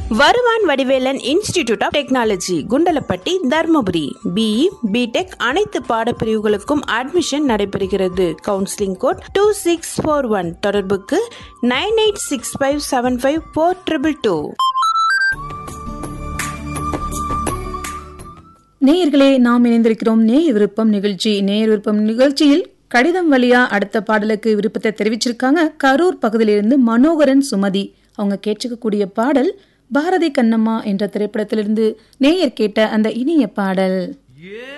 வருவான் Vadivelan institute of technology Kundalapatti Dharmapuri BE BTech அனைத்து பாடப்பிரிவுகளுக்கும் அட்மிஷன் நடைபெறுகிறது counselling code two six four one தொடர்புக்கு nine eight six five seven five four triple two நேயர்களே நாம் இணைந்திருக்கிறோம் நேயர் விருப்பம் நிகழ்ச்சி நேயர் விருப்பம் நிகழ்ச்சியில் கடிதம் வழியா அடுத்த பாடலுக்கு விருப்பத்தை தெரிவிச்சிருக்காங்க கரூர் பகுதியிலிருந்து மனோகரன் சுமதி அவங்க கேட்டுக்கக்கூடிய பாடல் பாரதி கண்ணம்மா என்ற திரைப்படத்திலிருந்து நேயர் கேட்ட அந்த இனிய பாடல்